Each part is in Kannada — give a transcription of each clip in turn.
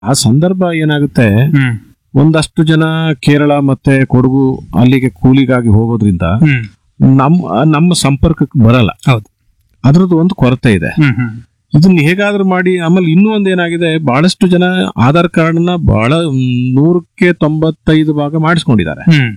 ಆ ಸಂದರ್ಭ ಏನಾಗುತ್ತೆ ಹ್ಮ್ ಒಂದಷ್ಟು ಜನ ಕೇರಳ ಮತ್ತೆ ಕೊಡಗು ಅಲ್ಲಿಗೆ ಕೂಲಿಗಾಗಿ ಹೋಗೋದ್ರಿಂದ ಹ್ಮ್ ನಮ್ಮ ನಮ್ಮ ಸಂಪರ್ಕಕ್ಕೆ ಬರಲ್ಲ ಹೌದು ಅದ್ರದ್ದು ಒಂದು ಕೊರತೆ ಇದೆ ಹ್ಮ್ ಹ್ಮ್ ಇದನ್ನ ಹೇಗಾದ್ರೂ ಮಾಡಿ ಆಮೇಲೆ ಇನ್ನೂ ಒಂದ್ ಏನಾಗಿದೆ ಬಹಳಷ್ಟು ಜನ ಆಧಾರ್ ಕಾರ್ಡ್ನ ಬಹಳ ಮ್, ನೂರಕ್ಕೆ ತೊಂಬತ್ತೈದು ಭಾಗ ಮಾಡಿಸ್ಕೊಂಡಿದ್ದಾರೆ ಹ್ಮ್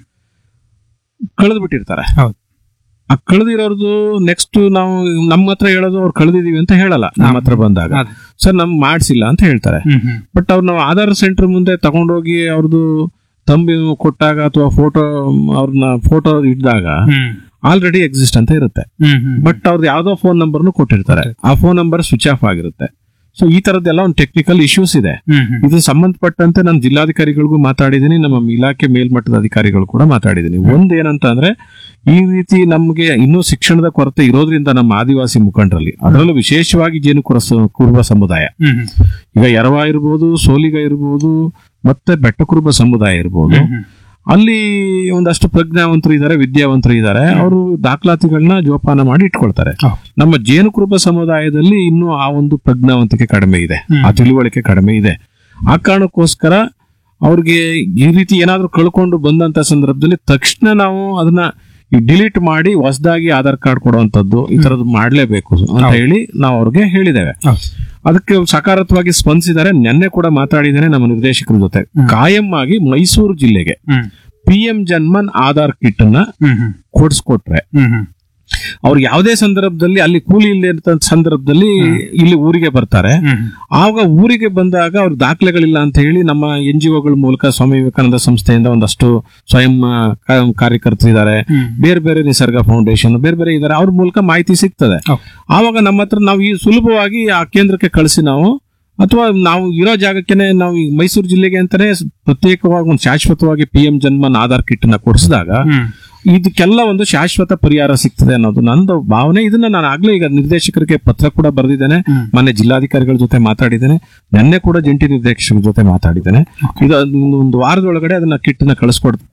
ಕಳೆದು ಬಿಟ್ಟಿರ್ತಾರೆ ಹೌದು ಆ ಕಳೆದಿರೋರ್ದು ನೆಕ್ಸ್ಟ್ ನಾವು ನಮ್ಮ ಹತ್ರ ಹೇಳೋದು ಅವ್ರು ಕಳೆದಿದೀವಿ ಅಂತ ಹೇಳಲ್ಲ ನಮ್ಮ ಹತ್ರ ಬಂದಾಗ ಅದೇ. ಸರ್ ನಮ್ ಮಾಡ್ಸಿಲ್ಲ ಅಂತ ಹೇಳ್ತಾರೆ ಹ್ಮ್ ಹ್ಮ್ ಬಟ್ ಅವ್ರು ನಾವು ಆಧಾರ್ ಸೆಂಟರ್ ಮುಂದೆ ತಗೊಂಡೋಗಿ ಅವ್ರದ್ದು ತಂಬಿ ಕೊಟ್ಟಾಗ ಅಥವಾ ಫೋಟೋ ಅವ್ರನ್ನ ಫೋಟೋ ಇಟ್ಟಾಗ ಹ್ಮ್ ಆಲ್ರೆಡಿ ಎಕ್ಸಿಸ್ಟ್ ಅಂತ ಇರುತ್ತೆ ಹ್ಮ್ ಹ್ಮ್ ಬಟ್ ಅವ್ರದ್ದು ಯಾವ್ದೋ ಫೋನ್ ನಂಬರ್ನು ಕೊಟ್ಟಿರ್ತಾರೆ ಆ ಫೋನ್ ನಂಬರ್ ಸ್ವಿಚ್ ಆಫ್ ಆಗಿರುತ್ತೆ ಸೊ ಈ ತರದ್ದೆಲ್ಲ ಒಂದು ಟೆಕ್ನಿಕಲ್ ಇಶ್ಯೂಸ್ ಇದೆ ಹ್ಮ್ ಹ್ಮ್ ಇದು ಸಂಬಂಧಪಟ್ಟಂತೆ ನಾನು ಜಿಲ್ಲಾಧಿಕಾರಿಗಳಿಗೂ ಮಾತಾಡಿದ್ದೀನಿ ನಮ್ಮ ಇಲಾಖೆ ಮೇಲ್ಮಟ್ಟದ ಅಧಿಕಾರಿಗಳು ಕೂಡ ಮಾತಾಡಿದ್ದೀನಿ ಒಂದ್ ಏನಂತ ಅಂದ್ರೆ ಈ ರೀತಿ ನಮ್ಗೆ ಇನ್ನೂ ಶಿಕ್ಷಣದ ಕೊರತೆ ಇರೋದ್ರಿಂದ ನಮ್ಮ ಆದಿವಾಸಿ ಮುಖಂಡರಲ್ಲಿ ಅದರಲ್ಲೂ ವಿಶೇಷವಾಗಿ ಜೇನು ಕುರಸ- ಕುರುಬ ಸಮುದಾಯ ಹ್ಮ್ ಹ್ಮ್ ಈಗ ಎರವ ಇರ್ಬೋದು ಸೋಲಿಗ ಇರ್ಬೋದು ಮತ್ತೆ ಬೆಟ್ಟ ಕುರುಬ ಸಮುದಾಯ ಇರ್ಬೋದು ಹ್ಮ್ ಹ್ಮ್ ಅಲ್ಲಿ ಒಂದಷ್ಟು ಪ್ರಜ್ಞಾವಂತರು ಇದ್ದಾರೆ ವಿದ್ಯಾವಂತರು ಇದ್ದಾರೆ ಅವರು ದಾಖಲಾತಿಗಳನ್ನ ಜೋಪಾನ ಮಾಡಿ ಇಟ್ಕೊಳ್ತಾರೆ ಹೌದು. ನಮ್ಮ ಜೇನು ಕುರುಬ ಸಮುದಾಯದಲ್ಲಿ ಇನ್ನೂ ಆ ಒಂದು ಪ್ರಜ್ಞಾವಂತಿಕೆ ಕಡಿಮೆ ಇದೆ ಹ್ಮ್. ಆ ತಿಳುವಳಿಕೆ ಕಡಿಮೆ ಇದೆ ಆ ಕಾರಣಕ್ಕೋಸ್ಕರ ಅವ್ರಿಗೆ ಈ ರೀತಿ ಏನಾದ್ರೂ ಕಳ್ಕೊಂಡು ಬಂದಂತ ಸಂದರ್ಭದಲ್ಲಿ ತಕ್ಷಣ ನಾವು ಅದನ್ನ ಡಿಲೀಟ್ ಮಾಡಿ ಹೊಸದಾಗಿ ಆಧಾರ್ ಕಾರ್ಡ್ ಕೊಡುವಂತದ್ದು ಈ ತರದ್ದು ಮಾಡ್ಲೇಬೇಕು ಅಂತ ಹೇಳಿ ನಾವು ಅವ್ರಿಗೆ ಹೇಳಿದ್ದೇವೆ ಹೌದು. ಅದಕ್ಕೆ ಸಕಾರಾತ್ಮಕವಾಗಿ ಸ್ಪಂದಿಸಿದ್ದಾರೆ ನಿನ್ನೆ ಕೂಡ ಮಾತಾಡಿದ್ದೇನೆ ನಮ್ಮ ನಿರ್ದೇಶಕರ ಜೊತೆ ಕಾಯಂ ಆಗಿ ಮೈಸೂರು ಜಿಲ್ಲೆಗೆ ಹ್ಮ್ P M Janman Aadhaar kit ಅನ್ನ ಹ್ಮ್ ಹ್ಮ್ ಕೊಡಿಸ್ಕೊಟ್ರೆ ಹ್ಮ್ ಹ್ಮ್ ಅವ್ರು ಯಾವುದೇ ಸಂದರ್ಭದಲ್ಲಿ ಅಲ್ಲಿ ಕೂಲಿ ಇಲ್ಲದೆ ಇರ್ತಂತ ಸಂದರ್ಭದಲ್ಲಿ ಇಲ್ಲಿ ಊರಿಗೆ ಬರ್ತಾರೆ ಹ್ಮ್ ಆವಾಗ ಊರಿಗೆ ಬಂದಾಗ ಅವ್ರ ದಾಖಲೆಗಳಿಲ್ಲ ಅಂತ ಹೇಳಿ ನಮ್ಮ ಎನ್ ಜಿ ಒಗಳ ಮೂಲಕ ಸ್ವಾಮಿ ವಿವೇಕಾನಂದ ಸಂಸ್ಥೆಯಿಂದ ಒಂದಷ್ಟು ಸ್ವಯಂ ಆ, ಕಾ- ಕಾರ್ಯಕರ್ತರಿದ್ದಾರೆ ಹ್ಮ್ ಬೇರೆ ಬೇರೆ ನಿಸರ್ಗ ಫೌಂಡೇಶನ್ ಬೇರೆ ಬೇರೆ ಇದ್ದಾರೆ ಅವ್ರ ಮೂಲಕ ಮಾಹಿತಿ ಸಿಗ್ತದೆ ಹೌದು. ಆವಾಗ ನಮ್ಮ ಹತ್ರ ನಾವು ಈ ಸುಲಭವಾಗಿ ಆ ಕೇಂದ್ರಕ್ಕೆ ಕಳಿಸಿ ನಾವು ಅಥವಾ ನಾವು ಇರೋ ಜಾಗಕ್ಕೆನೆ ನಾವು ಈ ಮೈಸೂರು ಜಿಲ್ಲೆಗೆ ಅಂತಾನೆ ಪ್ರತ್ಯೇಕವಾಗಿ ಒಂದು ಶಾಶ್ವತವಾಗಿ P M Janman Aadhaar kit ನ ಕೊಡಿಸಿದಾಗ ಹ್ಮ್ ಇದಕ್ಕೆಲ್ಲ ಒಂದು ಶಾಶ್ವತ ಪರಿಹಾರ ಸಿಗ್ತದೆ ಅನ್ನೋದು ನಂದು ಭಾವನೆ ಇದನ್ನ ನಾನು ಆಗ್ಲೇ ಈಗ ನಿರ್ದೇಶಕರಿಗೆ ಪತ್ರ ಕೂಡ ಬರೆದಿದ್ದೇನೆ ಹ್ಮ್. ಮೊನ್ನೆ ಜಿಲ್ಲಾಧಿಕಾರಿಗಳ ಜೊತೆ ಮಾತಾಡಿದ್ದೇನೆ ನಿನ್ನೆ ಕೂಡ ಜಂಟಿ ನಿರ್ದೇಶಕರ ಜೊತೆ ಮಾತಾಡಿದ್ದೇನೆ ಇದು ಒಂದು- ಒಂದು ವಾರದೊಳಗಡೆ ಅದನ್ನ ಕಿಟ್ ನ ಕಳಿಸ್ಕೊಡ್ತೀನಿ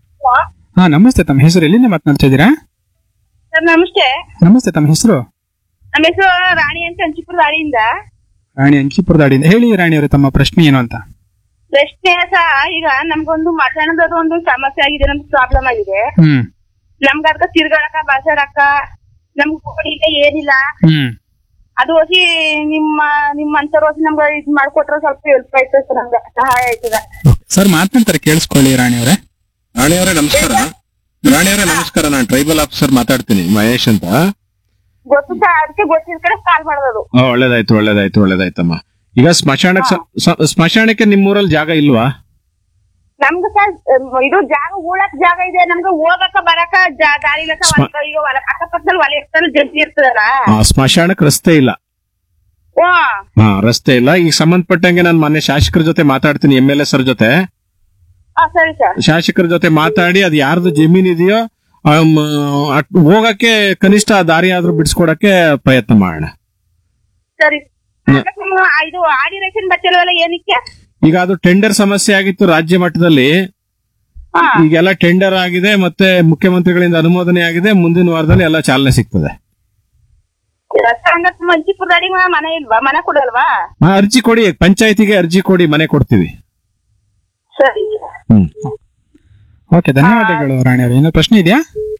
ಹಾ ನಮಸ್ತೆ ತಮ್ಮ ಹೆಸರು ಎಲ್ಲಿಂದ ಮಾತನಾಡ್ತಾ ಇದ್ದೀರಾ ಸರ್ ನಮಸ್ತೆ ನಮಸ್ತೆ ತಮ್ಮ ಹೆಸರು ನಮ್ಮ ಹೆಸರು ರಾಣಿ ಅಂತ ಹಂಚಿಪುರ ರಾಣಿಯಿಂದ ರಾಣಿ ಅಂಚಿಪುರ ದಾಡಿಯಿಂದ ಹೇಳಿ ರಾಣಿ ಅವರೇ ತಮ್ಮ ಪ್ರಶ್ನೆ ಏನು ಅಂತ ಪ್ರಶ್ನೆ ಸಹ ಈಗ ನಮ್ಗೊಂದು ಮಸಾಣದ ಒಂದು ಸಮಸ್ಯೆ ಆಗಿದೆ ನಮ್ಗೆ ಪ್ರಾಬ್ಲಮ್ ಆಗಿದೆ ಹ್ಮ್ ನಮ್ಗ ಅದಕ್ಕ ತಿರ್ಗಾಡಕ ಬಾಸಾಡಕ ನಮ್ಗೆ ಕೊಡಿಲ್ಲ ಏನಿಲ್ಲ ಹ್ಮ್ ಅದು ಹೋಗಿ ನಿಮ್ಮ ನಿಮ್ಮ ಅಂತವ್ರು ಹೋಗಿ ನಮ್ಗೆ ಇದ್ ಮಾಡ್ಕೊಟ್ರೆ ಸ್ವಲ್ಪ ಹೆಲ್ಪ್ ಆಯ್ತದೆ ಸರ್ ನಮ್ಗೆ ಸಹಾಯ ಆಯ್ತದ ಸರ್ ಮಾತನಾಡ್ತಾರೆ ಕೇಳಿಸ್ಕೊಳ್ಳಿ ರಾಣಿ ಅವರೇ ರಾಣಿಯವರೇ ನಮಸ್ಕಾರ ರಾಣಿಯವರೇ ನಮಸ್ಕಾರ ನಾನು ಟ್ರೈಬಲ್ ಆಫೀಸರ್ ಮಾತಾಡ್ತೀನಿ ಮಹೇಶ್ ಅಂತ ಗೊತ್ತು ಸರ್ ಅದಕ್ಕೆ ಗೊತ್ತಿದ್ ಕಡೆ ಕಾಲ್ ಮಾಡೋದು ಆ, ಒಳ್ಳೇದಾಯ್ತು ಒಳ್ಳೇದಾಯ್ತು ಒಳ್ಳೇದಾಯ್ತಮ್ಮ ಈಗ ಸ್ಮಶಾನಕ್ಕೆ ಸ- ಸ- ಸ್ಮಶಾನಕ್ಕೆ ನಿಮ್ಮೂರಲ್ಲಿ ಜಾಗ ಇಲ್ವಾ ನಮ್ಗೆ ಸರ್ ಇದು ಜಾಗ ಉಳಕ್ ಜಾಗ ಇದೆ ನಮ್ಗೆ ಹೋಗಕ ಬರಕ ಜಾ- ದಾರಿ ಇಲ್ಲ ಸರ್ ಸ್ಮ- ಈಗ ಹೊಲ ಅಕ್ಕಪಕ್ಕದಲ್ಲಿ ಹೊಲ ಇರ್ತಲ್ಲ ಜಂಟಿ ಇರ್ತದಲ್ಲ ಆ, ಸ್ಮಶಾನಕ್ಕೆ ರಸ್ತೆ ಇಲ್ಲ ಓ ಹಾ ರಸ್ತೆ ಇಲ್ಲ ಈಗ ಸಂಬಂಧಪಟ್ಟಂಗೆ ನಾನು ಮೊನ್ನೆ ಶಾಸಕರ ಜೊತೆ ಮಾತಾಡ್ತೀನಿ ಎಂ ಎಲ್ ಎಸ್ ಅವ್ರ ಜೊತೆ ಆ, ಸರಿ ಸರ್ ಶಾಸಕರ ಜೊತೆ ಮಾತಾಡಿ ಅದು ಯಾರ್ದು ಜಮೀನ್ ಇದೆಯೋ ಆಮ್, ಅಟ್- ಹೋಗಕ್ಕೆ ಕನಿಷ್ಠ ಆ ದಾರಿ ಆದ್ರೂ ಬಿಡಿಸ್ಕೊಡಕ್ಕೆ ಪ್ರಯತ್ನ ಮಾಡೋಣ ಸರಿ ಹ್ಮ್. ಅದಕ್ಕೆ ನೀವು ಇದು ಆಡಿ ರೇಷನ್ ಬಚ್ಚಲ್ವಲ್ಲ ಏನಕ್ಕೆ ಈಗ ಅದು ಟೆಂಡರ್ ಸಮಸ್ಯೆ ಆಗಿತ್ತು ರಾಜ್ಯ ಮಟ್ಟದಲ್ಲಿ ಹಾ ಈಗೆಲ್ಲ ಟೆಂಡರ್ ಆಗಿದೆ ಮತ್ತೆ ಮುಖ್ಯಮಂತ್ರಿಗಳಿಂದ ಅನುಮೋದನೆ ಆಗಿದೆ ಮುಂದಿನ ವಾರದಲ್ಲಿ ಎಲ್ಲ ಚಾಲನೆ ಸಿಗ್ತದೆ ಹಂಗತ್ ಮಂಚಿಪುರದಾಡಿ ಮನೆ ಇಲ್ವಾ ಮನೆ ಕೊಡಲ್ವಾ ಆ, ಅರ್ಜಿ ಕೊಡಿ ಪಂಚಾಯತಿಗೆ ಅರ್ಜಿ ಕೊಡಿ ಮನೆ ಕೊಡ್ತೀವಿ ಸರಿ ಹ್ಮ್ ಓಕೆ ಧನ್ಯವಾದಗಳು ರಾಣಿ ಅವರೇ ಏನೋ ಪ್ರಶ್ನೆ ಇದೆಯಾ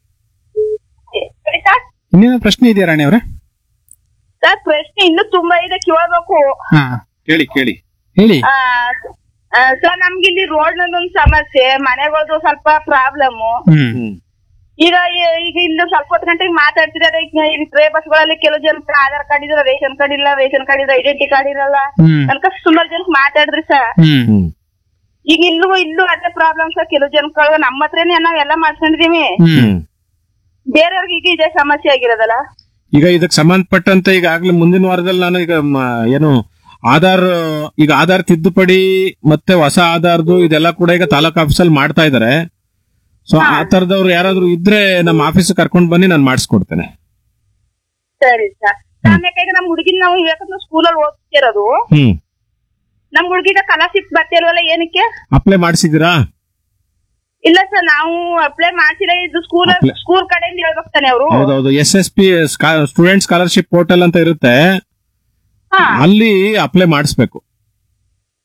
ಸರಿ ಸರ್ ಇನ್ನೇನೋ ಪ್ರಶ್ನೆ ಇದೆಯಾ ರಾಣಿ ಅವರೇ ಸರ್ ಪ್ರಶ್ನೆ ಇನ್ನೂ ತುಂಬಾ ಇದೆ ಕೇಳ್ಬೇಕು ಹಾ ಕೇಳಿ ಕೇಳಿ ಹೇಳಿ ಆ, ಆ, ಸರ್ ನಮ್ಗೆ ಇಲ್ಲಿ ರೋಡ್ ಒಂದು ಸಮಸ್ಯೆ ಮನೆಗಳದ್ದು ಸ್ವಲ್ಪ ಪ್ರಾಬ್ಲಮ್ ಹ್ಮ್ ಹ್ಮ್ ಈಗ ಈ- ಈಗ ಇಲ್ಲಿ ಸ್ವಲ್ಪ ಹೊತ್ತು ಗಂಟೆಗೆ ಮಾತಾಡ್ತಿದ್ದಾರೆ ಈಗ ಈ ಟ್ರೇ ಬಸ್ಗಳಲ್ಲಿ ಕೆಲವು ಜನಕ್ಕೆ ಆಧಾರ್ ಕಾರ್ಡ್ ಇದ್ರೆ ರೇಷನ್ ಕಾರ್ಡ್ ಇಲ್ಲ ರೇಷನ್ ಕಾರ್ಡ್ ಇದ್ರೆ ಐಡೆಂಟಿ ಕಾರ್ಡ್ ಇರಲ್ಲ ಹ್ಮ್ ಅನ್ಕ ಸುಮಾರು ಜನಕ್ಕೆ ಮಾತಾಡಿದ್ರಿ ಸರ್ ಹ್ಮ್ ಹ್ಮ್ ಈಗ ಇಲ್ಲೂ ಇಲ್ಲೂ ಅದೇ ಪ್ರಾಬ್ಲಮ್ ಸರ್ ಕೆಲವು ಜನಗಳು ನಮ್ಮ ಹತ್ರನೇ ನಾವ್ ಎಲ್ಲ ಮಾಡ್ಕೊಂಡಿದೀವಿ ಹ್ಮ್ ಹ್ಮ್ ಬೇರೆಯವ್ರಿಗೆ ಈಗ ಇದೇ ಸಮಸ್ಯೆ ಆಗಿರೋದಲ್ಲ ಈಗ ಇದಕ್ಕೆ ಸಂಬಂಧಪಟ್ಟಂತೆ ಈಗಾಗಲೇ ಮುಂದಿನ ವಾರದಲ್ಲಿ ನಾನು ಈಗ ಮ- ಏನು ಆಧಾರ್ ಈಗ ಆಧಾರ್ ತಿದ್ದುಪಡಿ ಮತ್ತೆ ಹೊಸ ಆಧಾರ್ದು ಇದೆಲ್ಲ ಕೂಡ ಈಗ ತಾಲೂಕ್ ಆಫೀಸಲ್ಲಿ ಮಾಡ್ತಾ ಇದ್ದಾರೆ ಸೊ ಆ ತರದವ್ರು ಯಾರಾದ್ರೂ ಇದ್ರೆ ನಮ್ಮ ಆಫೀಸ್ ಕರ್ಕೊಂಡ್ ಬನ್ನಿ ನಾನು ಮಾಡಿಸ್ಕೊಡ್ತೇನೆ ಸರಿ ಸರ್ ಆಮೇಲೆ ಈಗ ನಮ್ ಹುಡುಗಿನ ನಾವು ಯಾಕಂದ್ರೆ ಸ್ಕೂಲಲ್ಲಿ ಓದ್ತಿರೋದು ಹ್ಮ್ ನಮ್ ಹುಡುಗಿಗ ಸ್ಕಾಲರ್ಶಿಪ್ ಬರ್ತಿಲ್ವಲ್ಲ ಏನಕ್ಕೆ ಅಪ್ಲೈ ಮಾಡಿಸಿದ್ದೀರಾ ಇಲ್ಲ ಸರ್ ನಾವು ಅಪ್ಲೈ ಮಾಡ್ಸಿಲ್ಲ ಇದು ಸ್ಕೂಲ್ Apply- ಸ್ಕೂಲ್ ಕಡೆಯಿಂದ ಹೇಳ್ಬೇಕು ತಾನೆ ಅವರು ಹೌದೌದು S S P student scholarship portal ಅಂತ ಇರುತ್ತೆ ಹಾ ಅಲ್ಲಿ ಅಪ್ಲೈ ಮಾಡಿಸ್ಬೇಕು